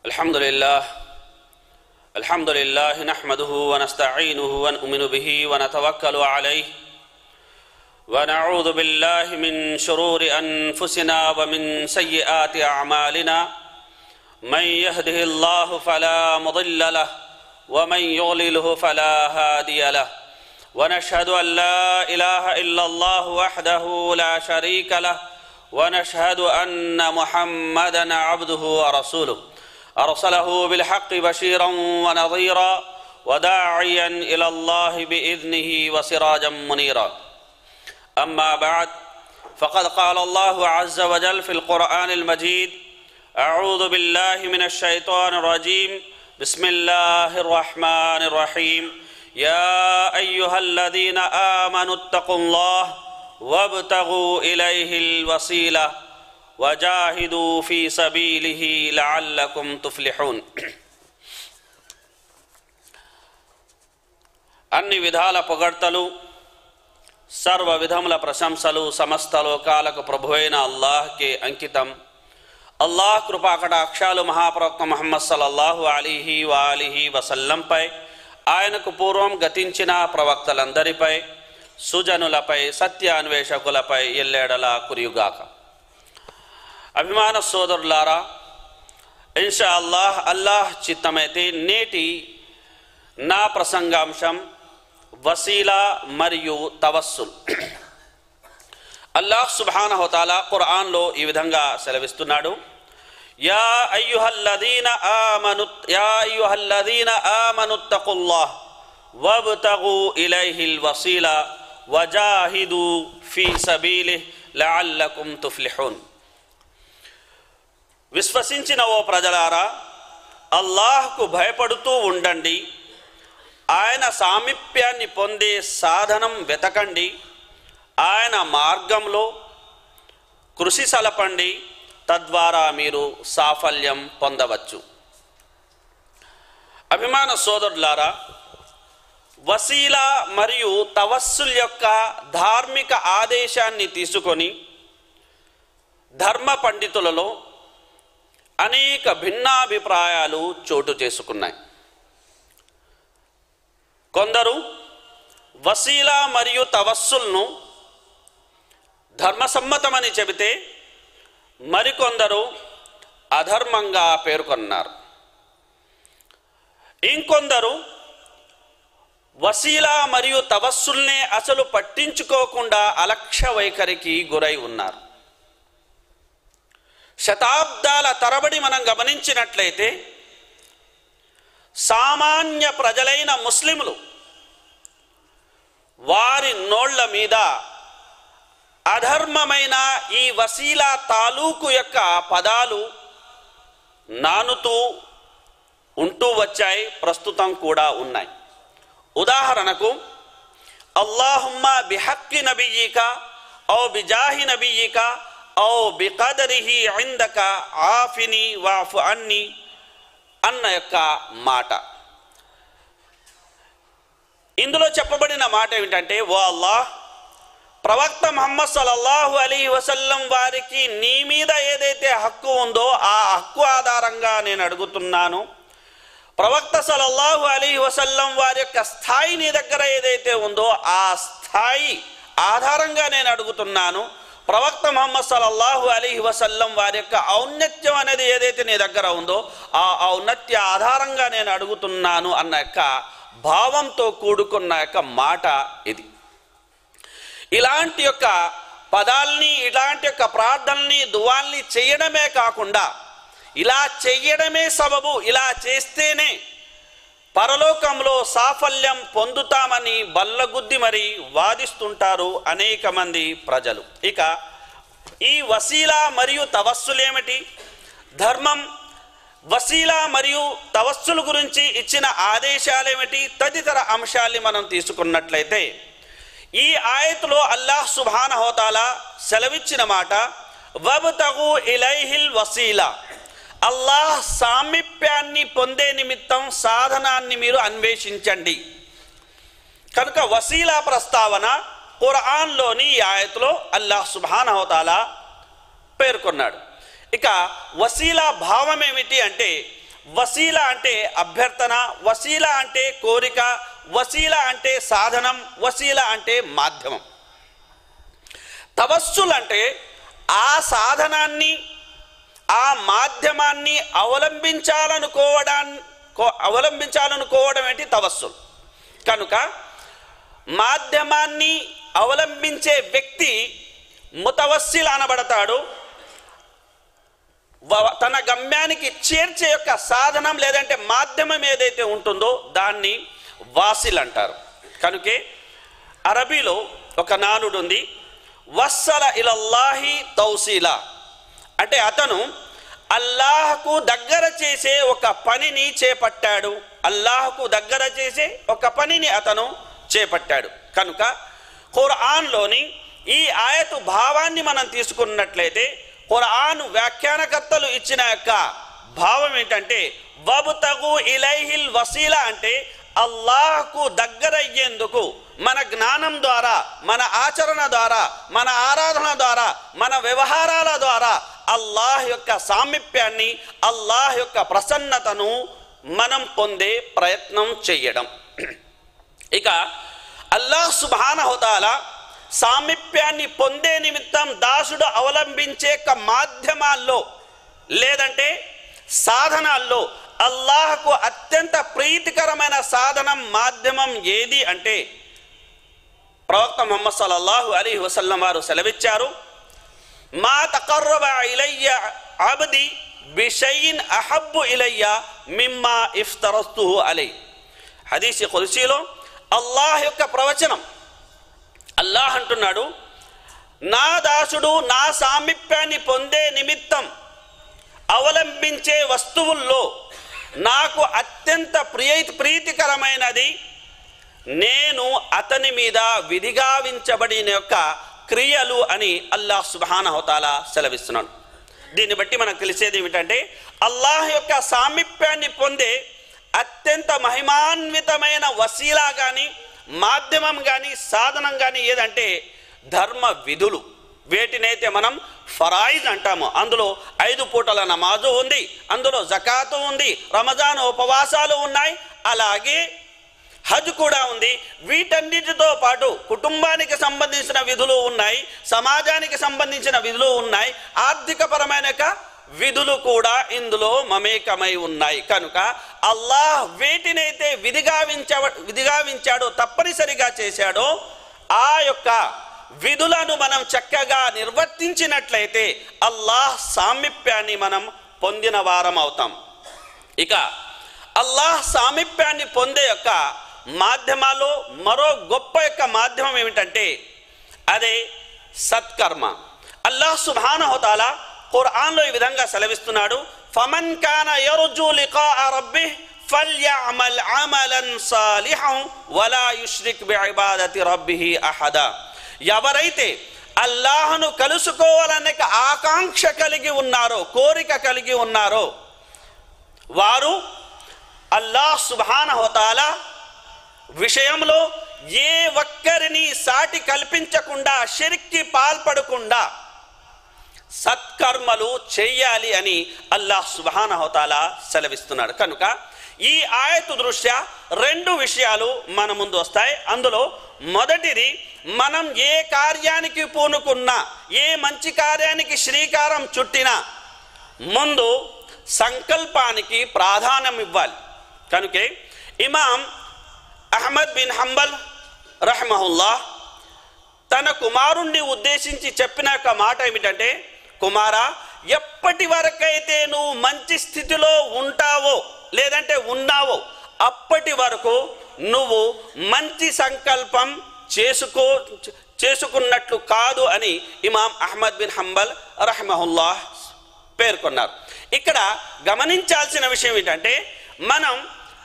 الحمد لله الحمد لله نحمده ونستعينه ونؤمن به ونتوكل عليه ونعوذ بالله من شرور انفسنا ومن سيئات اعمالنا من يهده الله فلا مضل له ومن يضلله فلا هادي له ونشهد ان لا اله الا الله وحده لا شريك له ونشهد ان محمدا عبده ورسوله ارسله بالحق بشيرا ونظيرا وداعيا الى الله باذنه وسراجا منيرا اما بعد فقد قال الله عز وجل في القران المجيد اعوذ بالله من الشيطان الرجيم بسم الله الرحمن الرحيم يا ايها الذين امنوا اتقوا الله وابتغوا اليه الوسيله وجاهدوا في سبيله لعلكم تفلحون అన్ని విధాల పొగడ్తలు సర్వ విధముల ప్రశంసలు సమస్త లోకాలకు ప్రభువైన అల్లాహ్కే అంకితం అల్లాహ్ కృపాకటాక్షాలు మహాప్రవక్త మహమ్మద్ సల్లల్లాహు అలీహి వాలిహి వసల్లంపై ఆయనకు పూర్వం గతించిన ప్రవక్తలందరిపై సుజనులపై సత్యాన్వేషకులపై ఎల్లేడలా కురియుగాక అభిమాన సోదరులారా ఇన్షా అల్లాహ్ అల్లాహ్ చిత్తమైతే నేటి నా ప్రసంగాంశం వసీలా మరియు తవస్సుల్ అల్లాహ్ సుబానహోతాలా ఖురాన్లో ఈ విధంగా సెలవిస్తున్నాడు యా అయ్యుహల్లదీన ఆమను యా అయ్యుహల్లదీన ఆమనుత్తకుల్లాహ్ వబ్తగు ఇలైహిల్ వసీలా వజాహిదు ఫీ సబీలిహ్ లఅల్లకుం తుఫ్లిహూన్ విశ్వసించిన ఓ ప్రజలారా అల్లాహ్కు భయపడుతూ ఉండండి ఆయన సామీప్యాన్ని పొందే సాధనం వెతకండి ఆయన మార్గంలో కృషి సలపండి తద్వారా మీరు సాఫల్యం పొందవచ్చు అభిమాన సోదరులారా వసీలా మరియు తవస్సుల్ యొక్క ధార్మిక ఆదేశాన్ని తీసుకొని ధర్మ పండితులలో అనేక భిన్నాభిప్రాయాలు చోటు చేసుకున్నాయి కొందరు వసీలా మరియు తవస్సుల్ను ధర్మసమ్మతమని చెబితే మరికొందరు అధర్మంగా పేర్కొన్నారు ఇంకొందరు వసీలా మరియు తవస్సుల్నే అసలు పట్టించుకోకుండా అలక్ష్య వైఖరికి గురై ఉన్నారు శతాబ్దాల తరబడి మనం గమనించినట్లయితే సామాన్య ప్రజలైన ముస్లింలు వారి నోళ్ల మీద అధర్మమైన ఈ వసీలా తాలూకు యొక్క పదాలు నానుతూ ఉంటూ వచ్చాయి ప్రస్తుతం కూడా ఉన్నాయి ఉదాహరణకు అల్లాహుమ్మ బిహక్కి నబియీక ఔ బిజాహి నబియీక ఔ బికదరిహి ఇందక ఆఫిని వాఫు అన్ని అన్న యొక్క మాట ఇందులో చెప్పబడిన మాట ఏమిటంటే ఓ అల్లాహ్ ప్రవక్త మహమ్మద్ సల్లల్లాహు అలీ వసల్లం వారికి నీ మీద ఏదైతే హక్కు ఉందో ఆ హక్కు ఆధారంగా నేను అడుగుతున్నాను ప్రవక్త సల్లల్లాహు అలీ వసల్లం వారి యొక్క స్థాయి నీ దగ్గర ఏదైతే ఉందో ఆ స్థాయి ఆధారంగా నేను అడుగుతున్నాను ప్రవక్త మహమ్మద్ సల్లల్లాహు అలీ వసల్లం వారి యొక్క ఔన్నత్యం అనేది ఏదైతే నీ దగ్గర ఉందో ఆ ఔన్నత్య ఆధారంగా నేను అడుగుతున్నాను అన్న యొక్క భావంతో కూడుకున్న యొక్క మాట ఇది ఇలాంటి యొక్క పదాల్ని ఇలాంటి యొక్క ప్రార్థనల్ని దువాల్ని చేయడమే కాకుండా ఇలా చెయ్యడమే సబబు ఇలా చేస్తేనే పరలోకంలో సాఫల్యం పొందుతామని బల్లగుద్ది మరి వాదిస్తుంటారు అనేక మంది ప్రజలు ఇక ఈ వసీలా మరియు తవస్సులేమిటి ధర్మం వసీలా మరియు తవస్సుల గురించి ఇచ్చిన ఆదేశాలేమిటి తదితర అంశాల్ని మనం తీసుకున్నట్లయితే ఈ ఆయతులో అల్లాహ్ సుభాన హోతాలా సెలవిచ్చిన మాట వబ్తగు ఇలైహిల్ వసీలా అల్లాహ్ సామీప్యాన్ని పొందే నిమిత్తం సాధనాన్ని మీరు అన్వేషించండి కనుక వసీలా ప్రస్తావన ఖురాన్లోని ఈ ఆయతులో అల్లాహ్ సుభాన హోతాలా పేర్కొన్నాడు ఇక వసీలా భావం ఏమిటి అంటే వసీల అంటే అభ్యర్థన వసీల అంటే కోరిక వసీల అంటే సాధనం వసీల అంటే మాధ్యమం తవస్సులు అంటే ఆ సాధనాన్ని ఆ మాధ్యమాన్ని అవలంబించాలనుకోవడాన్ని కో- అవలంబించాలనుకోవడం ఏంటి తవస్సులు కనుక మాధ్యమాన్ని అవలంబించే వ్యక్తి ముతవస్సిల్ అనబడతాడు వ- తన గమ్యానికి చేర్చే యొక్క సాధనం లేదంటే మాధ్యమం ఏదైతే ఉంటుందో దాన్ని వాసిల్ అంటారు కనుకే అరబీలో ఒక నానుడు ఉంది వస్సల ఇలల్లాహి తౌసీలా అంటే అతను అల్లాహకు దగ్గర చేసే ఒక పనిని చేపట్టాడు అల్లాహకు దగ్గర చేసే ఒక పనిని అతను చేపట్టాడు కనుక ఖురాన్లోని ఈ ఆయతు భావాన్ని మనం తీసుకున్నట్లయితే ఖురాన్ వ్యాఖ్యానకర్తలు ఇచ్చిన యొక్క భావం ఏంటంటే వబుతగు ఇలైహిల్ వసీలా అంటే అల్లాహకు దగ్గరయ్యేందుకు మన జ్ఞానం ద్వారా మన ఆచరణ ద్వారా మన ఆరాధన ద్వారా మన వ్యవహారాల ద్వారా అల్లాహ్ యొక్క సామీప్యాన్ని అల్లాహ్ యొక్క ప్రసన్నతను మనం పొందే ప్రయత్నం చేయడం ఇక అల్లాహ్ సుబానహుతాల సామీప్యాన్ని పొందే నిమిత్తం దాసుడు అవలంబించే యొక్క మాధ్యమాల్లో లేదంటే సాధనాల్లో అల్లాహకు అత్యంత ప్రీతికరమైన సాధనం మాధ్యమం ఏది అంటే ప్రవక్త ముహమ్మద్ సల్లల్లాహు అలీ వసల్లం వారు సెలవిచ్చారు మా తకర్రబ ఇలయ్య అబ్ది బిషయిన్ అహబ్బు ఇలయ్య మిమ్మా ఇఫ్తరస్తుహు అలై హదీసి కొలిసీలో అల్లాహ్ యొక్క ప్రవచనం అల్లాహ్ అంటున్నాడు నా దాసుడు నా సామీప్యాన్ని పొందే నిమిత్తం అవలంబించే వస్తువుల్లో నాకు అత్యంత ప్రియ ప్రీతికరమైనది నేను అతని మీద విధిగావించబడిన యొక్క క్రియలు అని అల్లాహ్ సుబానహోతాల సెలవిస్తున్నాడు దీన్ని బట్టి మనకు తెలిసేది ఏమిటంటే అల్లాహ్ యొక్క సామీప్యాన్ని పొందే అత్యంత మహిమాన్వితమైన వసీలా కానీ మాధ్యమం కానీ సాధనం కానీ ఏదంటే ధర్మ విధులు వేటినైతే మనం ఫరాయిజ్ అంటాము అందులో ఐదు పూటల నమాజు ఉంది అందులో జకాతు ఉంది రమజాన్ ఉపవాసాలు ఉన్నాయి అలాగే హజ్ కూడా ఉంది వీటన్నిటితో పాటు కుటుంబానికి సంబంధించిన విధులు ఉన్నాయి సమాజానికి సంబంధించిన విధులు ఉన్నాయి ఆర్థికపరమైన యొక్క విధులు కూడా ఇందులో మమేకమై ఉన్నాయి కనుక అల్లాహ్ వేటినైతే విధిగావించ విధిగావించాడో తప్పనిసరిగా చేశాడో ఆ యొక్క విధులను మనం చక్కగా నిర్వర్తించినట్లయితే అల్లాహ్ సామీప్యాన్ని మనం పొందిన వారం అవుతాం ఇక అల్లాహ్ సామీప్యాన్ని పొందే యొక్క మాధ్యమాల్లో మరో గొప్ప యొక్క మాధ్యమం ఏమిటంటే అదే సత్కర్మ అల్లాహ్ సుబ్హానహుతాల ఖురాన్లో ఈ విధంగా సెలవిస్తున్నాడు ఫమన్ కాన యర్జు లికా రబ్బి ఫల్యఅమల్ అమలన్ సాలిహం వలా యుష్రిక్ బిఇబాదతి రబ్బిహి అహదా ఎవరైతే అల్లాహను కలుసుకోవాలనే ఆకాంక్ష కలిగి ఉన్నారో కోరిక కలిగి ఉన్నారో వారు అల్లాహ్ సుబాన హోతాల విషయంలో ఏ ఒక్కరిని సాటి కల్పించకుండా షిర్కి పాల్పడకుండా సత్కర్మలు చెయ్యాలి అని అల్లాహ్ సుబాన హోతాల సెలవిస్తున్నాడు కనుక ఈ ఆయతు దృష్ట్యా రెండు విషయాలు మన ముందు వస్తాయి అందులో మొదటిది మనం ఏ కార్యానికి పూనుకున్నా ఏ మంచి కార్యానికి శ్రీకారం చుట్టినా ముందు సంకల్పానికి ప్రాధాన్యం ఇవ్వాలి కనుకే ఇమాం అహ్మద్ బిన్ హంబల్ రహమహుల్లా తన కుమారుణ్ణి ఉద్దేశించి చెప్పిన యొక్క మాట ఏమిటంటే కుమారా ఎప్పటి వరకైతే నువ్వు మంచి స్థితిలో ఉంటావో లేదంటే ఉన్నావో అప్పటి వరకు నువ్వు మంచి సంకల్పం చేసుకో చేసుకున్నట్లు కాదు అని ఇమాం అహ్మద్ బిన్ హంబల్ రహమహుల్లా పేర్కొన్నారు ఇక్కడ గమనించాల్సిన విషయం ఏంటంటే మనం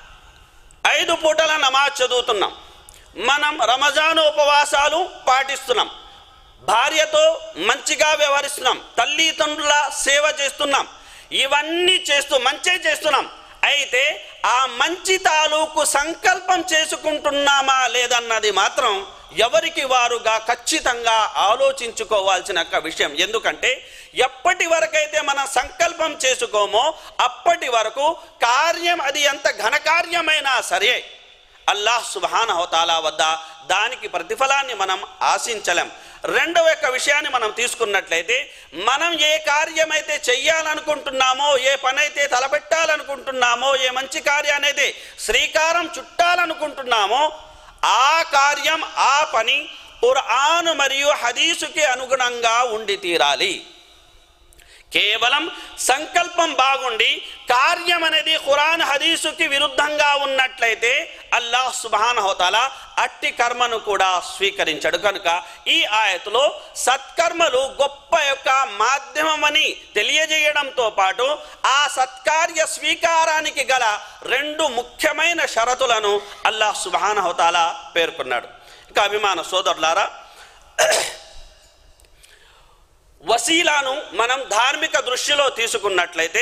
ఐదు పూటల నమాజ్ చదువుతున్నాం మనం రమజాను ఉపవాసాలు పాటిస్తున్నాం భార్యతో మంచిగా వ్యవహరిస్తున్నాం తల్లిదండ్రుల సేవ చేస్తున్నాం ఇవన్నీ చేస్తూ మంచే చేస్తున్నాం అయితే ఆ మంచి తాలూకు సంకల్పం చేసుకుంటున్నామా లేదన్నది మాత్రం ఎవరికి వారుగా ఖచ్చితంగా ఆలోచించుకోవాల్సిన ఒక విషయం ఎందుకంటే ఎప్పటి వరకైతే మనం సంకల్పం చేసుకోమో అప్పటి వరకు కార్యం అది ఎంత ఘనకార్యమైనా సరే అల్లాహ్ సుబానహతాలా వద్ద దానికి ప్రతిఫలాన్ని మనం ఆశించలేం రెండవ యొక్క విషయాన్ని మనం తీసుకున్నట్లయితే మనం ఏ కార్యమైతే చెయ్యాలనుకుంటున్నామో ఏ పని అయితే తలపెట్టాలనుకుంటున్నామో ఏ మంచి కార్యాన్ని అయితే శ్రీకారం చుట్టాలనుకుంటున్నామో ఆ కార్యం ఆ పని ఖుర్ఆన్ మరియు హదీసుకి అనుగుణంగా ఉండి తీరాలి కేవలం సంకల్పం బాగుండి కార్యం అనేది ఖురాన్ హదీసుకి విరుద్ధంగా ఉన్నట్లయితే అల్లాహ్ సుబాన్ హోతాల అట్టి కర్మను కూడా స్వీకరించడు కనుక ఈ ఆయతలో సత్కర్మలు గొప్ప యొక్క మాధ్యమమని తెలియజేయడంతో పాటు ఆ సత్కార్య స్వీకారానికి గల రెండు ముఖ్యమైన షరతులను అల్లాహ్ సుబాన్ హోతాల పేర్కొన్నాడు ఇక అభిమాన సోదరులారా వసీలాను మనం ధార్మిక దృష్టిలో తీసుకున్నట్లయితే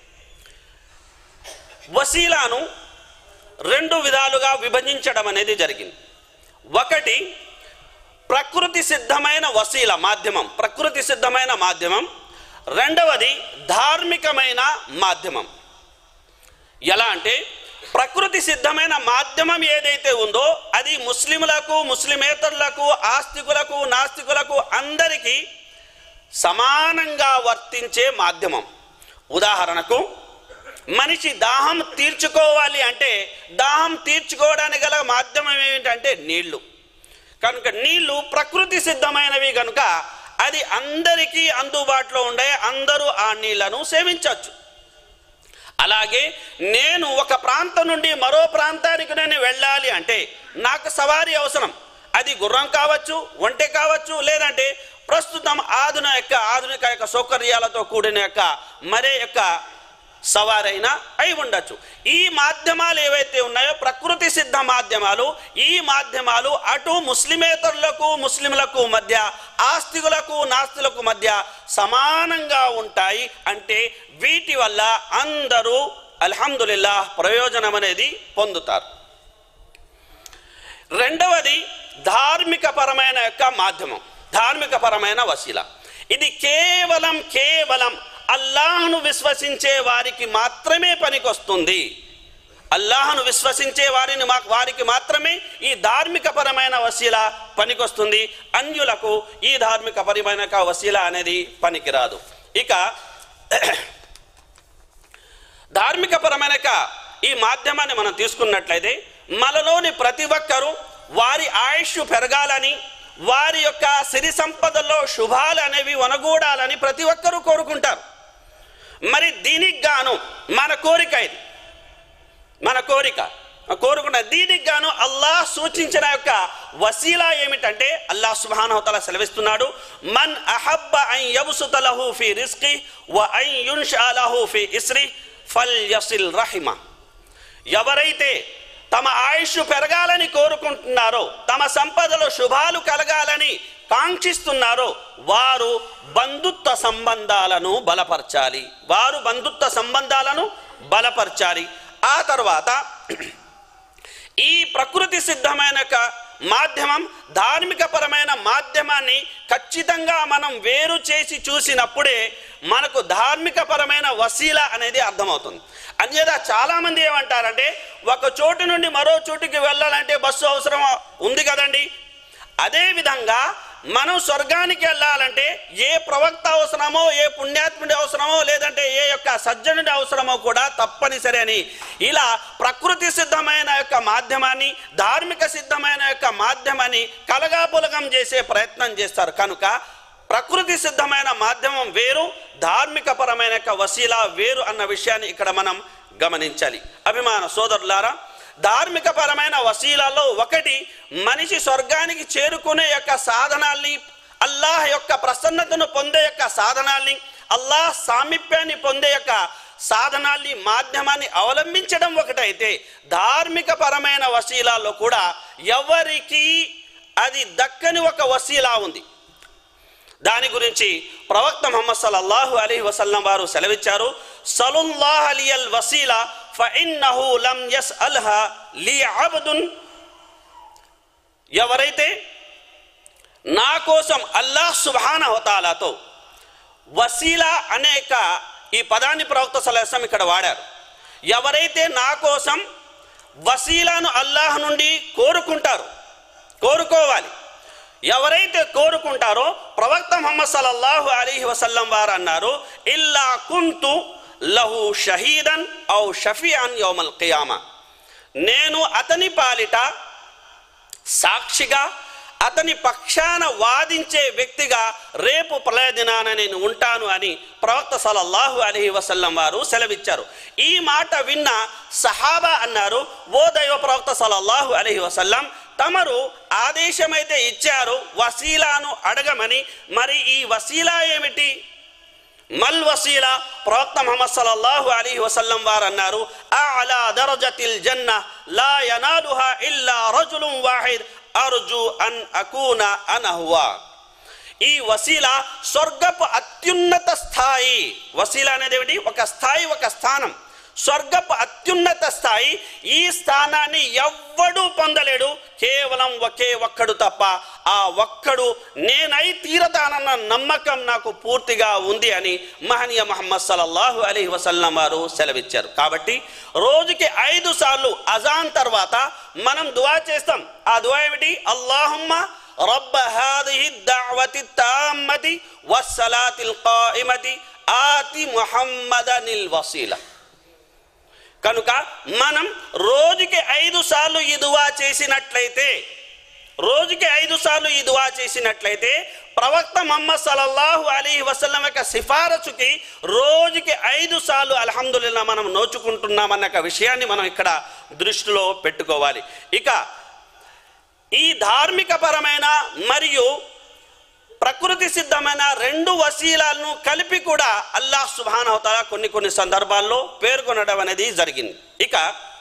వసీలాను రెండు విధాలుగా విభజించడం అనేది జరిగింది ఒకటి ప్రకృతి సిద్ధమైన వసీల మాధ్యమం ప్రకృతి సిద్ధమైన మాధ్యమం రెండవది ధార్మికమైన మాధ్యమం ఎలా అంటే ప్రకృతి సిద్ధమైన మాధ్యమం ఏదైతే ఉందో అది ముస్లింలకు ముస్లిమేతరులకు ఆస్తికులకు నాస్తికులకు అందరికీ సమానంగా వర్తించే మాధ్యమం ఉదాహరణకు మనిషి దాహం తీర్చుకోవాలి అంటే దాహం తీర్చుకోవడానికి గల మాధ్యమం ఏమిటంటే నీళ్లు కనుక నీళ్లు ప్రకృతి సిద్ధమైనవి కనుక అది అందరికీ అందుబాటులో ఉండే అందరూ ఆ నీళ్లను సేవించవచ్చు అలాగే నేను ఒక ప్రాంతం నుండి మరో ప్రాంతానికి నేను వెళ్ళాలి అంటే నాకు సవారీ అవసరం అది గుర్రం కావచ్చు ఒంటె కావచ్చు లేదంటే ప్రస్తుతం ఆధునిక యొక్క ఆధునిక యొక్క సౌకర్యాలతో కూడిన యొక్క మరే యొక్క సవారైనా అయి ఉండొచ్చు ఈ మాధ్యమాలు ఏవైతే ఉన్నాయో ప్రకృతి సిద్ధ మాధ్యమాలు ఈ మాధ్యమాలు అటు ముస్లిమేతరులకు ముస్లింలకు మధ్య ఆస్తికులకు నాస్తికులకు మధ్య సమానంగా ఉంటాయి అంటే వీటి వల్ల అందరూ అల్హమ్దుల్లా ప్రయోజనం అనేది పొందుతారు రెండవది ధార్మిక పరమైన యొక్క మాధ్యమం ధార్మిక పరమైన వసీల ఇది కేవలం కేవలం అల్లాహ్ను విశ్వసించే వారికి మాత్రమే పనికొస్తుంది అల్లాహ్ను విశ్వసించే వారిని మా వారికి మాత్రమే ఈ ధార్మిక పరమైన వసీల పనికొస్తుంది అన్యులకు ఈ ధార్మిక పరమైన యొక్క వసీల అనేది పనికిరాదు ఇక ధార్మిక పరమైన యొక్క ఈ మాధ్యమాన్ని మనం తీసుకున్నట్లయితే మనలోని ప్రతి ఒక్కరూ వారి ఆయుష్ పెరగాలని వారి యొక్క సిరి సంపదల్లో శుభాలు అనేవి వనగూడాలని ప్రతి ఒక్కరూ కోరుకుంటారు మరి దీనికి గాను మన కోరిక ఇది మన కోరిక కోరుకున్న దీనికి గాను అల్లాహ్ సూచించిన యొక్క వసీలా ఏమిటంటే అల్లాహ్ సుబ్హానహుతల సెలవిస్తున్నాడు మన్ అహబ్బ అన్ యబ్సుత లహు ఫీ రిస్కి వ అన్ యున్షా లహు ఫీ ఇస్రి ఫల్ యసిల్ రహిమ ఎవరైతే తమ ఆయుష్ పెరగాలని కోరుకుంటున్నారో తమ సంపదలో శుభాలు కలగాలని కాంక్షిస్తున్నారో వారు బంధుత్వ సంబంధాలను బలపరచాలి వారు బంధుత్వ సంబంధాలను బలపరచాలి ఆ తర్వాత ఈ ప్రకృతి సిద్ధమైన ఒక మాధ్యమం ధార్మిక పరమైన మాధ్యమాన్ని ఖచ్చితంగా మనం వేరు చేసి చూసినప్పుడే మనకు ధార్మిక పరమైన వసీల అనేది అర్థమవుతుంది అన్యదా చాలామంది ఏమంటారంటే ఒక చోటు నుండి మరో చోటుకి వెళ్ళాలంటే బస్సు అవసరం ఉంది కదండి అదేవిధంగా మనం స్వర్గానికి వెళ్ళాలంటే ఏ ప్రవక్త అవసరమో ఏ పుణ్యాత్ముడి అవసరమో లేదంటే ఏ యొక్క సజ్జనుడి అవసరమో కూడా తప్పనిసరి అని ఇలా ప్రకృతి సిద్ధమైన యొక్క మాధ్యమాన్ని ధార్మిక సిద్ధమైన యొక్క మాధ్యమాన్ని కలగాపులగం చేసే ప్రయత్నం చేస్తారు కనుక ప్రకృతి సిద్ధమైన మాధ్యమం వేరు ధార్మిక పరమైన యొక్క వసీల వేరు అన్న విషయాన్ని ఇక్కడ మనం గమనించాలి అభిమాన సోదరులారా ధార్మిక పరమైన వసీలలో ఒకటి మనిషి స్వర్గానికి చేరుకునే యొక్క సాధనాల్ని అల్లాహ్ యొక్క ప్రసన్నతను పొందే యొక్క సాధనాల్ని అల్లాహ్ సామీప్యాన్ని పొందే యొక్క సాధనాల్ని మాధ్యమాన్ని అవలంబించడం ఒకటైతే ధార్మిక పరమైన వసీలాల్లో కూడా ఎవరికి అది దక్కని ఒక వసీలా ఉంది దాని గురించి ప్రవక్త ముహమ్మద్ సల్లల్లాహు అలైహి వసల్లం వారు సెలవిచ్చారు సలుల్లాహ్ అలియల్ వసీలా ఫఇన్నహు లం యస్అల్హా లీ అబ్దున్ ఎవరైతే నా కోసం అల్లాహ్ సుభాన హోతాలాతో వసీలా అనేక ఈ పదాన్ని ప్రవక్త సలహం ఇక్కడ వాడారు ఎవరైతే నా కోసం వసీలాను అల్లాహ్ నుండి కోరుకుంటారు కోరుకోవాలి ఎవరైతే కోరుకుంటారో ప్రవక్త ముహమ్మద్ సల్లల్లాహు అలీహి వసల్లం వారు అన్నారు ఇల్లా కుంతు లహు షహీదన్ ఔ షఫియాన్ యౌమల్ ఖియామా నేను అతని పాలిట సాక్షిగా అతని పక్షాన వాదించే వ్యక్తిగా రేపు ప్రళయ దినాన నేను ఉంటాను అని ప్రవక్త సలల్లాహు అలహి వసల్లం వారు సెలవిచ్చారు ఈ మాట విన్న సహాబా అన్నారు ఓ దైవ ప్రవక్త సలల్లాహు అలహి వసల్లం తమరు ఆదేశమైతే ఇచ్చారు వసీలాను అడగమని మరి ఈ వసీలా ఏమిటి మల్ వసీలా ప్రవక్త ముహమ్మద్ సల్లల్లాహు అలీహి వసల్లం వారు అన్నారు అలా దరజతిల్ జన్న లా యనాలుహా ఇల్లా రజులుం వాహిద్ అర్జు అన్ అకూన అనహువా ఈ వసీల స్వర్గపు అత్యున్నత స్థాయి వసీల అనేది ఏమిటి ఒక స్థాయి ఒక స్థానం స్వర్గపు అత్యున్నత స్థాయి ఈ స్థానాన్ని ఎవ్వడూ పొందలేడు కేవలం ఒకే ఒక్కడు తప్ప ఆ ఒక్కడు నేనై తీరతానన్న నమ్మకం నాకు పూర్తిగా ఉంది అని మహనీయ మహమ్మద్ సల్లల్లాహు అలీ వసల్లం వారు సెలవిచ్చారు కాబట్టి రోజుకి ఐదు సార్లు అజాన్ తర్వాత మనం దువా చేస్తాం ఆ దువా ఏమిటి అల్లాహుమ్మ رب هذه الدعوة التامة والصلاة القائمة آت محمدا الوسيلة కనుక మనం రోజుకి ఐదు సార్లు ఈ దువా చేసినట్లయితే రోజుకి ఐదు సార్లు ఈ దువా చేసినట్లయితే ప్రవక్త మహమ్మద్ సల్లల్లాహు అలీ వసల్లం యొక్క సిఫారసుకి రోజుకి ఐదు సార్లు అల్హమ్దుల్లా మనం నోచుకుంటున్నామన్న ఒక విషయాన్ని మనం ఇక్కడ దృష్టిలో పెట్టుకోవాలి ఇక ఈ ధార్మికపరమైన మరియు ప్రకృతి సిద్ధమైన రెండు వసీలాలను కలిపి కూడా అల్లాహ్ సుబానవతాల కొన్ని కొన్ని సందర్భాల్లో పేర్కొనడం అనేది జరిగింది ఇక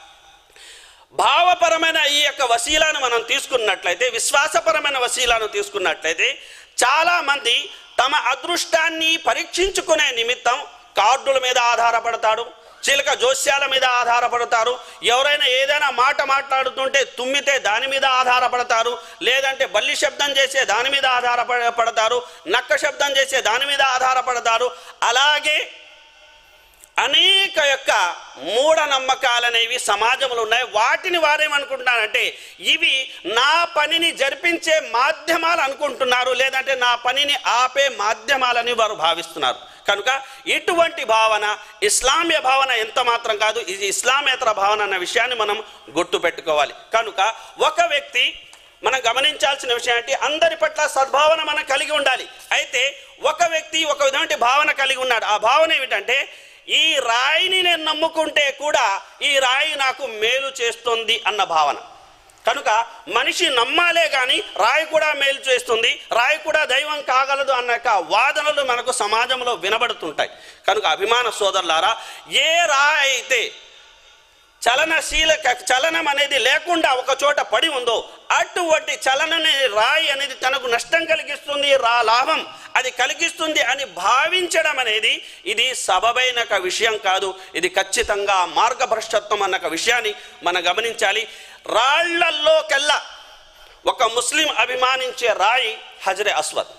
భావపరమైన ఈ యొక్క వసీలాను మనం తీసుకున్నట్లయితే విశ్వాసపరమైన వసీలాను తీసుకున్నట్లయితే చాలామంది తమ అదృష్టాన్ని పరీక్షించుకునే నిమిత్తం కార్డుల మీద ఆధారపడతాడు చిలక జోస్యాల మీద ఆధారపడతారు ఎవరైనా ఏదైనా మాట మాట్లాడుతుంటే తుమ్మితే దాని మీద ఆధారపడతారు లేదంటే బల్లి శబ్దం చేసే దాని మీద ఆధారపడతారు నక్క శబ్దం చేసే దాని మీద ఆధారపడతారు అలాగే అనేక యొక్క మూఢనమ్మకాలనేవి సమాజంలో ఉన్నాయి వాటిని వారేమనుకుంటున్నారంటే ఇవి నా పనిని జరిపించే మాధ్యమాలు అనుకుంటున్నారు లేదంటే నా పనిని ఆపే మాధ్యమాలని వారు భావిస్తున్నారు కనుక ఇటువంటి భావన ఇస్లామీయ భావన ఎంత మాత్రం కాదు ఇది ఇస్లామేతర భావన అన్న విషయాన్ని మనం గుర్తుపెట్టుకోవాలి కనుక ఒక వ్యక్తి మనం గమనించాల్సిన విషయం ఏంటి అందరి పట్ల సద్భావన మనం కలిగి ఉండాలి అయితే ఒక వ్యక్తి ఒక విధమైన భావన కలిగి ఉన్నాడు ఆ భావన ఏమిటంటే ఈ రాయిని నేను నమ్ముకుంటే కూడా ఈ రాయి నాకు మేలు చేస్తుంది అన్న భావన కనుక మనిషి నమ్మాలే కానీ రాయి కూడా మేలు చేస్తుంది రాయి కూడా దైవం కాగలదు అన్న యొక్క వాదనలు మనకు సమాజంలో వినబడుతుంటాయి కనుక అభిమాన సోదరులారా ఏ రాయి అయితే చలనశీల చలనం అనేది లేకుండా ఒక చోట పడి ఉందో అటువంటి చలనని రాయి అనేది తనకు నష్టం కలిగిస్తుంది రా లాభం అది కలిగిస్తుంది అని భావించడం అనేది ఇది సబబైన ఒక విషయం కాదు ఇది ఖచ్చితంగా మార్గభ్రష్టత్వం అన్న ఒక విషయాన్ని మనం గమనించాలి రాళ్లల్లోకెల్లా ఒక ముస్లిం అభిమానించే రాయి హజరే అస్వద్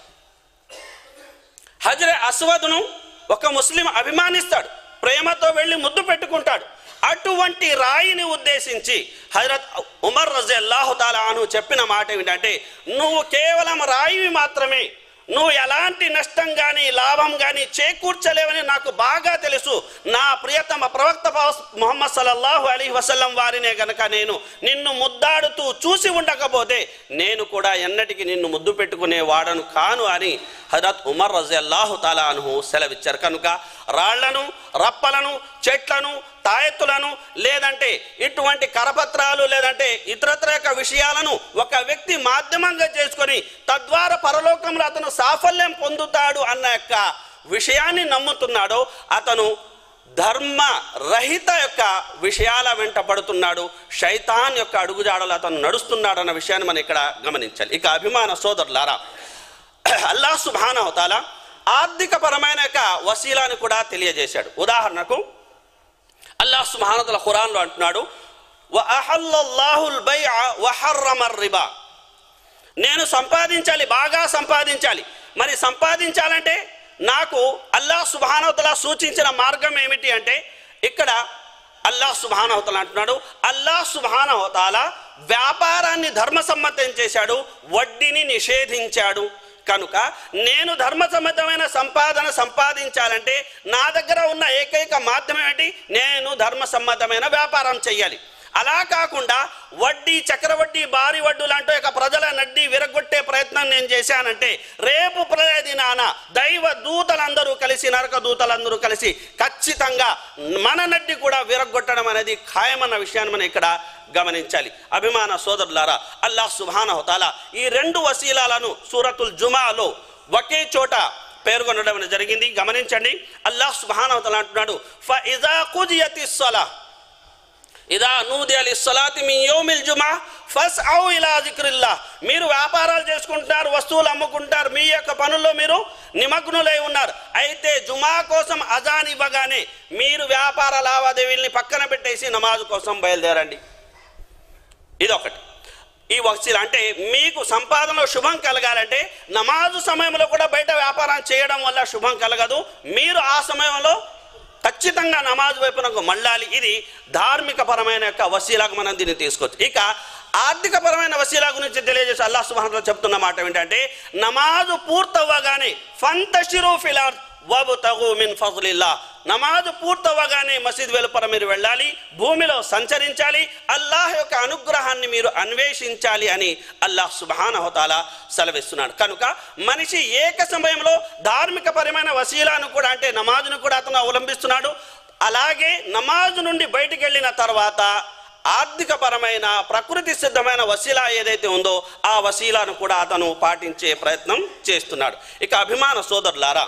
హజరే అస్వద్ను ఒక ముస్లిం అభిమానిస్తాడు ప్రేమతో వెళ్ళి ముద్దు పెట్టుకుంటాడు అటువంటి రాయిని ఉద్దేశించి హజరత్ ఉమర్ రజల్లాహు తాలాను చెప్పిన మాట ఏమిటంటే నువ్వు కేవలం రాయివి మాత్రమే నువ్వు ఎలాంటి నష్టం కానీ లాభం కానీ చేకూర్చలేవని నాకు బాగా తెలుసు నా ప్రియతమ ప్రవక్త ముహమ్మద్ సల్లల్లాహు అలీ వసల్లం వారినే గనక నేను నిన్ను ముద్దాడుతూ చూసి ఉండకపోతే నేను కూడా ఎన్నటికి నిన్ను ముద్దు పెట్టుకునే వాడను కాను అని హజరత్ ఉమర్ రజల్లాహు తాలాను సెలవిచ్చారు కనుక రాళ్లను రప్పలను చెట్లను తాయెత్తులను లేదంటే ఇటువంటి కరపత్రాలు లేదంటే ఇతరత్ర యొక్క విషయాలను ఒక వ్యక్తి మాధ్యమంగా చేసుకొని తద్వారా పరలోకంలో అతను సాఫల్యం పొందుతాడు అన్న యొక్క విషయాన్ని నమ్ముతున్నాడో అతను ధర్మ రహిత యొక్క విషయాల వెంట పడుతున్నాడు శైతాన్ యొక్క అడుగుజాడలు అతను నడుస్తున్నాడు అన్న విషయాన్ని మనం ఇక్కడ గమనించాలి ఇక అభిమాన సోదరులారా అల్లా సుభానవతాల ఆర్థిక పరమైన యొక్క వసీలాన్ని కూడా తెలియజేశాడు ఉదాహరణకు అల్లాహ్ సుబ్హానతల ఖురాన్లో అంటున్నాడు వ అహల్లల్లాహుల్ బైఅ వ హర్రమ రిబా నేను సంపాదించాలి బాగా సంపాదించాలి మరి సంపాదించాలంటే నాకు అల్లాహ్ సుబానవతల సూచించిన మార్గం ఏమిటి అంటే ఇక్కడ అల్లాహ్ సుబానవతల అంటున్నాడు అల్లాహ్ సుబానవతాల వ్యాపారాన్ని ధర్మసమ్మతం చేశాడు వడ్డీని నిషేధించాడు కనుక నేను ధర్మసమ్మతమైన సంపాదన సంపాదించాలంటే నా దగ్గర ఉన్న ఏకైక మాధ్యమం ఏంటి నేను ధర్మసమ్మతమైన వ్యాపారం చెయ్యాలి అలా కాకుండా వడ్డీ చక్రవడ్డీ భారీ వడ్డు లాంటి యొక్క ప్రజల నడ్డి విరగొట్టే ప్రయత్నం నేను చేశానంటే రేపు ప్రళయ దినాన దైవ దూతలందరూ కలిసి నరక దూతలందరూ కలిసి ఖచ్చితంగా మన నడ్డి కూడా విరగొట్టడం అనేది ఖాయమన్న విషయాన్ని మనం ఇక్కడ గమనించాలి అభిమాన సోదరులారా అల్లాహ్ సుబానహతాల ఈ రెండు వసీలాలను సూరతుల్ జుమాలో ఒకే చోట పేర్కొనడం అనేది జరిగింది గమనించండి అల్లాహ్ సుబానహతల అంటున్నాడు ఫ ఇజా కుజియతి సలా ఇదా నూది అలి సలాతి మీ యోమిల్ జుమా ఫస్ ఔ ఇలా జిక్రిల్లా మీరు వ్యాపారాలు చేసుకుంటున్నారు వస్తువులు అమ్ముకుంటారు మీ యొక్క పనుల్లో మీరు నిమగ్నులై ఉన్నారు అయితే జుమా కోసం అజాన్ ఇవ్వగానే మీరు వ్యాపార లావాదేవీల్ని పక్కన పెట్టేసి నమాజు కోసం బయలుదేరండి ఇదొకటి ఈ వక్సీలు అంటే మీకు సంపాదనలో శుభం కలగాలంటే నమాజు సమయంలో కూడా బయట వ్యాపారం చేయడం వల్ల శుభం కలగదు మీరు ఆ సమయంలో ఖచ్చితంగా నమాజ్ వైపునకు మళ్ళాలి ఇది ధార్మిక పరమైన యొక్క వసీలాకు మనం దీన్ని తీసుకోవచ్చు ఇక ఆర్థిక పరమైన వసీలా గురించి తెలియజేసి అల్లా సుబాన్ చెప్తున్న మాట ఏంటంటే నమాజు పూర్తవ్వగానే ఫంతషిరు ఫిలార్ వబు తగు మిన్ ఫజలిల్లా నమాజు పూర్తవ్వగానే మసీద్ వెలుపల మీరు వెళ్ళాలి భూమిలో సంచరించాలి అల్లాహ్ యొక్క అనుగ్రహాన్ని మీరు అన్వేషించాలి అని అల్లాహ్ సుబానహతాల సెలవిస్తున్నాడు కనుక మనిషి ఏక సమయంలో ధార్మిక పరమైన వసీలాను కూడా అంటే నమాజును కూడా అతను అవలంబిస్తున్నాడు అలాగే నమాజు నుండి బయటికి వెళ్ళిన తర్వాత ఆర్థిక పరమైన ప్రకృతి సిద్ధమైన వసీలా ఏదైతే ఉందో ఆ వసీలాను కూడా అతను పాటించే ప్రయత్నం చేస్తున్నాడు ఇక అభిమాన సోదరులారా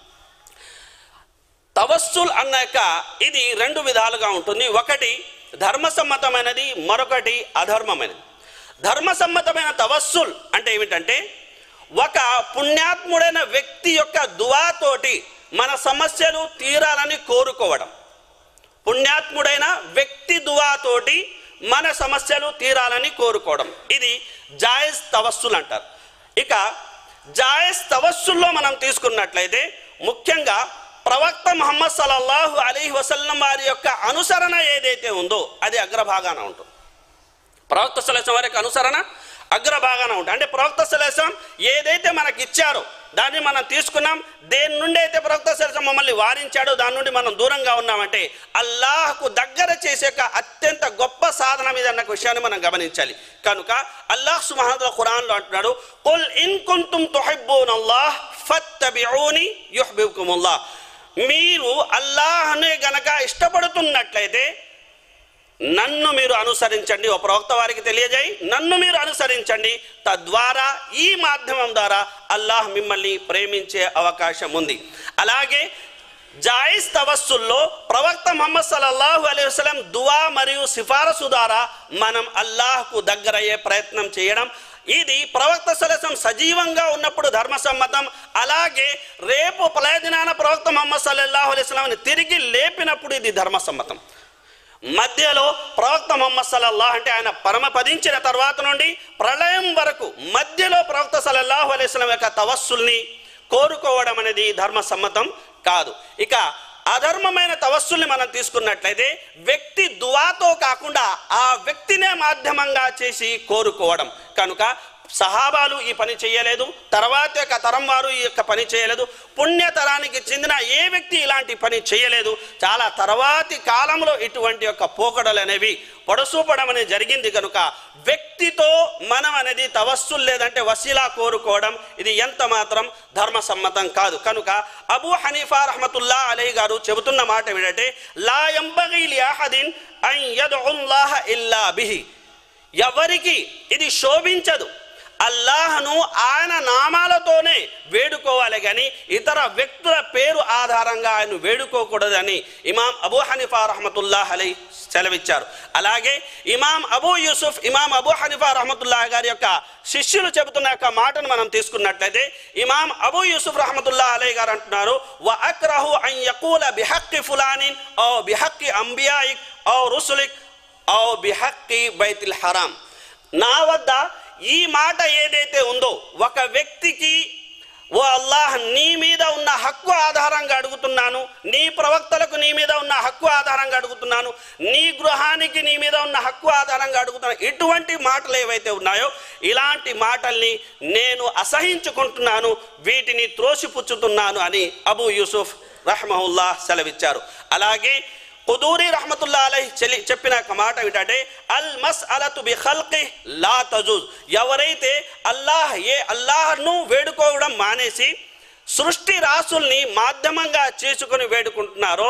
తవస్సుల్ అన్నాక ఇది రెండు విధాలుగా ఉంటుంది ఒకటి ధర్మసమ్మతమైనది మరొకటి అధర్మమైనది ధర్మసమ్మతమైన తవస్సుల్ అంటే ఏమిటంటే ఒక పుణ్యాత్ముడైన వ్యక్తి యొక్క దువాతోటి మన సమస్యలు తీరాలని కోరుకోవడం పుణ్యాత్ముడైన వ్యక్తి దువాతోటి మన సమస్యలు తీరాలని కోరుకోవడం ఇది జాయజ్ తవస్సులు అంటారు ఇక జాయజ్ తవస్సుల్లో మనం తీసుకున్నట్లయితే ముఖ్యంగా ప్రవక్త ముహమ్మద్ సల్లల్లాహు అలీ వసల్లం వారి యొక్క అనుసరణ ఏదైతే ఉందో అది అగ్రభాగాన ఉంటుంది ప్రవక్త సలేసం వారి యొక్క అనుసరణ అగ్రభాగాన ఉంటుంది అంటే ప్రవక్త సలేసం ఏదైతే మనకి ఇచ్చారో దాన్ని మనం తీసుకున్నాం దేని నుండి అయితే ప్రవక్త సలేసం మమ్మల్ని వారించాడో దాని నుండి మనం దూరంగా ఉన్నామంటే అల్లాహకు దగ్గర చేసే ఒక అత్యంత గొప్ప సాధన మీద అన్న విషయాన్ని మనం గమనించాలి కనుక అల్లాహ్ సుమహాదుల ఖురాన్లో అంటున్నాడు కుల్ ఇన్ కుంతుం తుహిబ్బూన్ అల్లాహ్ ఫత్తబిఊని యుహ్బిబుకుముల్లాహ్ మీరు అల్లాహ్నే గనక ఇష్టపడుతున్నట్లయితే నన్ను మీరు అనుసరించండి ఓ ప్రవక్త వారికి తెలియజేయి నన్ను మీరు అనుసరించండి తద్వారా ఈ మాధ్యమం ద్వారా అల్లాహ్ మిమ్మల్ని ప్రేమించే అవకాశం ఉంది అలాగే జాయిస్ తవస్సుల్లో ప్రవక్త ముహమ్మద్ సల్లల్లాహు అలైహి వసల్లం దువా మరియు సిఫారసు ద్వారా మనం అల్లాహ్కు దగ్గరయ్యే ప్రయత్నం చేయడం ఇది ప్రవక్త సలసం సజీవంగా ఉన్నప్పుడు ధర్మసమ్మతం అలాగే రేపు ప్రళయదినాన ప్రవక్త ముహమ్మద్ సల్లల్లాహు అలైహి వసల్లంని తిరిగి లేపినప్పుడు ఇది ధర్మసమ్మతం మధ్యలో ప్రవక్త మొహమ్మద్ సల్లల్లాహ్ అంటే ఆయన పరమపదించిన తర్వాత నుండి ప్రళయం వరకు మధ్యలో ప్రవక్త సల్లల్లాహు అలైస్లం యొక్క తవస్సుల్ని కోరుకోవడం అనేది ధర్మసమ్మతం కాదు ఇక అధర్మమైన తవస్సుల్ని మనం తీసుకున్నట్లయితే వ్యక్తి దువాతో కాకుండా ఆ వ్యక్తినే మాధ్యమంగా చేసి కోరుకోవడం కనుక సహాబాలు ఈ పని చేయలేదు తర్వాత యొక్క తరం వారు ఈ యొక్క పని చేయలేదు పుణ్యతరానికి చెందిన ఏ వ్యక్తి ఇలాంటి పని చేయలేదు చాలా తర్వాతి కాలంలో ఇటువంటి యొక్క పోకడలు అనేవి పొడసూపడం అనేది జరిగింది కనుక వ్యక్తితో మనం అనేది తవస్సులు లేదంటే వసీలా కోరుకోవడం ఇది ఎంత మాత్రం ధర్మసమ్మతం కాదు కనుక అబూ హనీఫా రహమతుల్లా అలీ గారు చెబుతున్న మాట ఏమిటంటే లా యంబగీ లియాహదిన్ అన్ యద్ఉల్లాహ ఇల్లా బిహి ఎవరికి ఇది శోభించదు అల్లాహను ఆయన నామాలతోనే వేడుకోవాలి కానీ ఇతర వ్యక్తుల పేరు ఆధారంగా ఆయన వేడుకోకూడదని ఇమాం అబూ హనీఫా రహమతుల్లాహ్ అలై సెలవిచ్చారు అలాగే ఇమాం అబూ యూసుఫ్ ఇమాం అబూ హనీఫా రహమతుల్లాహ్ గారి యొక్క శిష్యులు చెబుతున్న యొక్క మాటను మనం తీసుకున్నట్లయితే ఇమాం అబూ యూసుఫ్ రహమతుల్లా అలై గారు అంటున్నారు వ అక్రహు అన్ యకూల బిహక్కి ఫులానిన్ ఓ బిహక్కి అంబియాయిక్ ఓ రుసులిక్ ఓ బిహక్కి బైతిల్ హరాం నా వద్ద ఈ మాట ఏదైతే ఉందో ఒక వ్యక్తికి ఓ అల్లాహ్ నీ మీద ఉన్న హక్కు ఆధారంగా అడుగుతున్నాను నీ ప్రవక్తలకు నీ మీద ఉన్న హక్కు ఆధారంగా అడుగుతున్నాను నీ గృహానికి నీ మీద ఉన్న హక్కు ఆధారంగా అడుగుతున్నాను ఇటువంటి మాటలు ఏవైతే ఉన్నాయో ఇలాంటి మాటల్ని నేను అసహించుకుంటున్నాను వీటిని త్రోసిపుచ్చుతున్నాను అని అబూ యూసుఫ్ రహమహుల్లా సెలవిచ్చారు అలాగే కుదూరి రహమతుల్లా అలై చెలి చెప్పిన ఒక మాట ఏమిటంటే అల్ మస్ అలతు బి ఖల్కి లా తజూజ్ ఎవరైతే అల్లాహ్ ఏ అల్లాహ్ను వేడుకోవడం మానేసి సృష్టి రాసుల్ని మాధ్యమంగా చేసుకుని వేడుకుంటున్నారో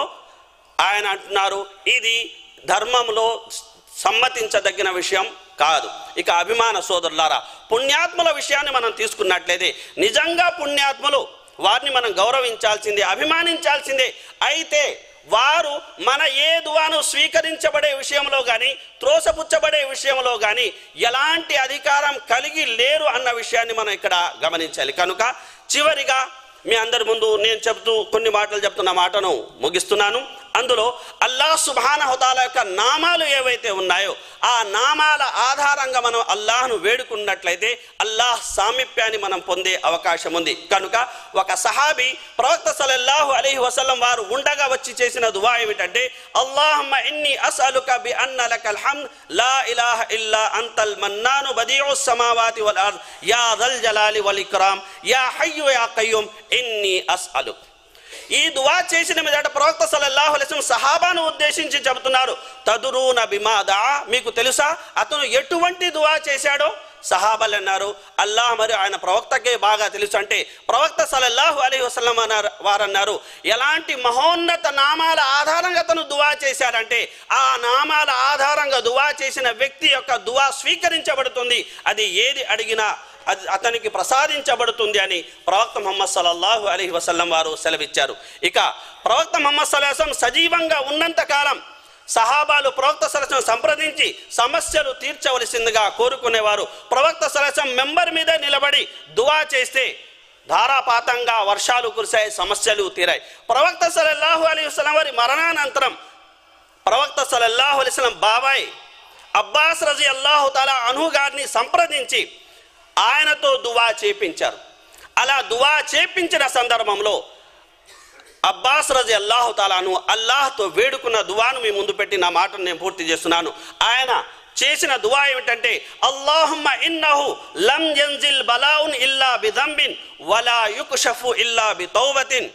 ఆయన అంటున్నారు ఇది ధర్మంలో సమ్మతించదగిన విషయం కాదు ఇక అభిమాన సోదరులారా పుణ్యాత్ముల విషయాన్ని మనం తీసుకున్నట్లయితే నిజంగా పుణ్యాత్ములు వారిని మనం గౌరవించాల్సిందే అభిమానించాల్సిందే అయితే వారు మన ఏ దువాను స్వీకరించబడే విషయంలో కానీ త్రోసపుచ్చబడే విషయంలో కానీ ఎలాంటి అధికారం కలిగి లేరు అన్న విషయాన్ని మనం ఇక్కడ గమనించాలి కనుక చివరిగా మీ అందరి ముందు నేను చెప్తూ కొన్ని మాటలు చెప్తున్న మాటను ముగిస్తున్నాను అందులో అల్లాహ్ సుబాన హుతాల యొక్క నామాలు ఏవైతే ఉన్నాయో ఆ నామాల ఆధారంగా మనం అల్లాహ్ను వేడుకున్నట్లయితే అల్లాహ్ సామీప్యాన్ని మనం పొందే అవకాశం ఉంది కనుక ఒక సహాబీ ప్రవక్త సలల్లాహు అలీహి వసల్లం వారు ఉండగా వచ్చి చేసిన దువా ఏమిటంటే అల్లాహమ్మ ఇన్ని అస్అలుక బి అన్న లకల్ హమ్ద్ లా ఇలాహ ఇల్లా అంతల్ మన్నాను బదీఉ సమావాతి వల్ అర్ద్ యా దల్ జలాలి వల్ ఇక్రామ్ యా హయ్యు యా కయ్యూమ్ ఇన్ని అస్అలుక్ ఈ దువా చేసిన మీదట ప్రవక్త సల్లల్లాహు అలైహి వసల్లం సహాబాను ఉద్దేశించి చెబుతున్నారు తదురూన బిమాదా మీకు తెలుసా అతను ఎటువంటి దువా చేశాడో సహాబాలు అన్నారు అల్లాహ్ మరి ఆయన ప్రవక్తకే బాగా తెలుసు అంటే ప్రవక్త సల్లల్లాహు అలైహి వసల్లం అన్నారు వారన్నారు ఎలాంటి మహోన్నత నామాల ఆధారంగా అతను దువా చేశాడంటే ఆ నామాల ఆధారంగా దువా చేసిన వ్యక్తి యొక్క దువా స్వీకరించబడుతుంది అది ఏది అడిగినా అది అతనికి ప్రసాదించబడుతుంది అని ప్రవక్త ముహమ్మద్ సల్లల్లాహు అలైహి వసల్లం వారు సెలవిచ్చారు ఇక ప్రవక్త ముహమ్మద్ సల్లాహం సజీవంగా ఉన్నంత కాలం సహాబాలు ప్రవక్త సరసం సంప్రదించి సమస్యలు తీర్చవలసిందిగా కోరుకునేవారు ప్రవక్త సరసం మెంబర్ మీద నిలబడి దువా చేస్తే ధారాపాతంగా వర్షాలు కురిశాయి సమస్యలు తీరాయి ప్రవక్త సలల్లాహు అలీ వసలం వారి మరణానంతరం ప్రవక్త సలల్లాహు అలీస్లం బాబాయ్ అబ్బాస్ రజీ అల్లాహు తాలా అను గారిని సంప్రదించి ఆయనతో దువా చేపించారు అలా దువా చేపించిన సందర్భంలో అబ్బాస్ రజీ అల్లాహు తాలాను అల్లాహ్తో వేడుకున్న దువాను మీ ముందు పెట్టి నా మాటను నేను పూర్తి చేస్తున్నాను ఆయన చేసిన దువా ఏమిటంటే అల్లాహుమ్మ ఇన్నహు లం యన్జిల్ బలావున్ ఇల్లా బిదంబిన్ వలా యుక్షఫు ఇల్లా బి తౌబతిన్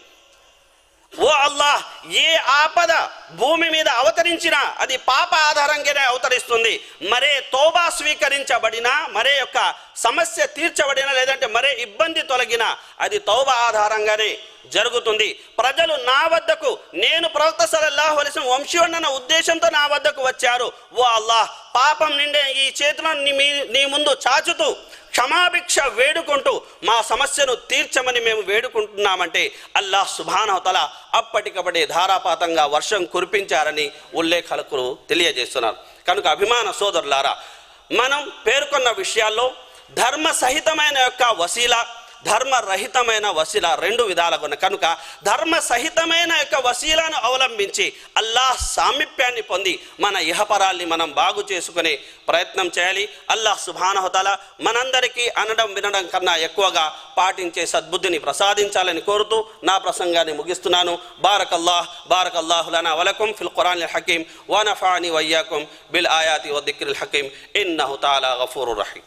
ఓ అల్లాహ్ ఏ ఆపద భూమి మీద అవతరించినా అది పాప ఆధారంగానే అవతరిస్తుంది మరే తోబా స్వీకరించబడినా మరే యొక్క సమస్య తీర్చబడినా లేదంటే మరే ఇబ్బంది తొలగినా అది తౌబా ఆధారంగానే జరుగుతుంది ప్రజలు నా వద్దకు నేను ప్రవక్త సలల్లాహు అలిసిన వంశీయుడన్న ఉద్దేశంతో నా వద్దకు వచ్చారు ఓ అల్లాహ్ పాపం నిండే ఈ చేతులను నీ మీ- నీ ముందు చాచుతూ క్షమాభిక్ష వేడుకుంటూ మా సమస్యను తీర్చమని మేము వేడుకుంటున్నామంటే అల్లాహ్ సుభానవతల అప్పటికప్పుడే ధారాపాతంగా వర్షం కురిపించారని ఉల్లేఖకులు తెలియజేస్తున్నారు కనుక అభిమాన సోదరులారా మనం పేర్కొన్న విషయాల్లో ధర్మ సహితమైన యొక్క వసీల ధర్మరహితమైన వసీల రెండు విధాలుగా ఉన్నాయి కనుక ధర్మ సహితమైన యొక్క వసీలను అవలంబించి అల్లాహ్ సామీప్యాన్ని పొంది మన ఇహపరాల్ని మనం బాగు చేసుకునే ప్రయత్నం చేయాలి అల్లాహ్ సుభానహతల మనందరికీ అనడం వినడం కన్నా ఎక్కువగా పాటించే సద్బుద్ధిని ప్రసాదించాలని కోరుతూ నా ప్రసంగాన్ని ముగిస్తున్నాను బారక్ అల్లాహ్ బారక్ అల్లాహు లనా వలకుం ఫిల్ ఖురాన్ హకీం వనఫాని వయ్యాకుం బిల్ ఆయాతి వదిక్రిల్ హకీం ఇన్నహు తాలా గఫూరు రహీం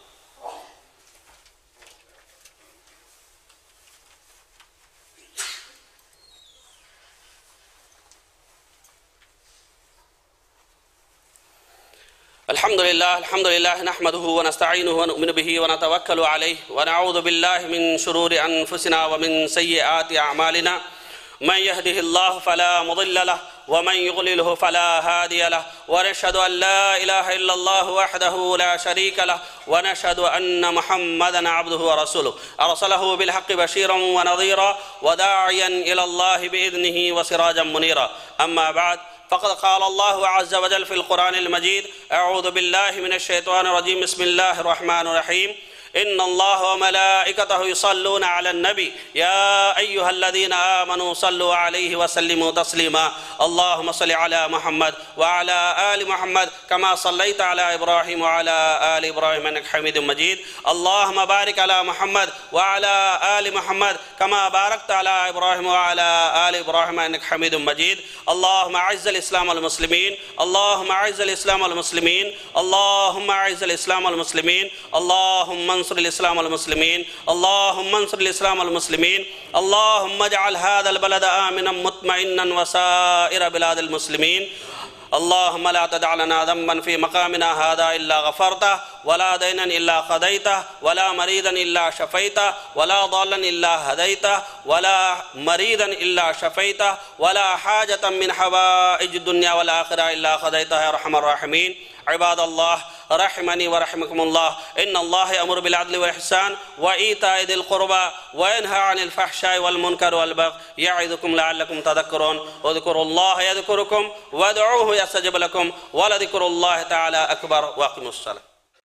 الحمد لله الحمد لله نحمده ونستعينه ونؤمن به ونتوكل عليه ونعوذ بالله من شرور أنفسنا ومن سيئات أعمالنا من يهده الله فلا مضل له ومن يضلله فلا هادي له ونشهد أن لا إله إلا الله وحده لا شريك له ونشهد أن محمدا عبده ورسوله أرسله بالحق بشيرا ونظيرا وداعيا إلى الله بإذنه وسراجا منيرا أما بعد فقد قال الله عز وجل في القرآن المجيد أعوذ بالله من الشيطان الرجيم بسم الله الرحمن الرحيم إن الله وملائكته يصلون على النبي يا أيها الذين آمنوا صلوا عليه وسلموا تسليما اللهم صل على محمد وعلى آل محمد كما صليت على إبراهيم وعلى آل إبراهيم إنك حميد مجيد اللهم بارك على محمد وعلى آل محمد كما باركت على إبراهيم وعلى آل إبراهيم إنك حميد مجيد اللهم أعز الإسلام والمسلمين اللهم أعز الإسلام والمسلمين اللهم أعز الإسلام والمسلمين اللهم انصر الإسلام والمسلمين اللهم انصر الإسلام والمسلمين اللهم اجعل هذا البلد آمنا مطمئنا وسائر بلاد المسلمين اللهم لا تدع لنا ذنبا في مقامنا هذا إلا غفرته ولا دينا إلا قضيته ولا مريضا إلا شفيته ولا ضالا إلا هديته ولا مريضا إلا شفيته ولا حاجة من حوائج الدنيا والآخرة إلا قضيتها يا أرحم الراحمين عباد الله رحمني ورحمكم الله إن الله يأمر بالعدل والإحسان وإيتاء ذي القربى وينهى عن الفحشاء والمنكر والبغي يعظكم لعلكم تذكرون واذكروا الله يذكركم وادعوه يستجب لكم ولذكر الله تعالى أكبر وأقيموا الصلاة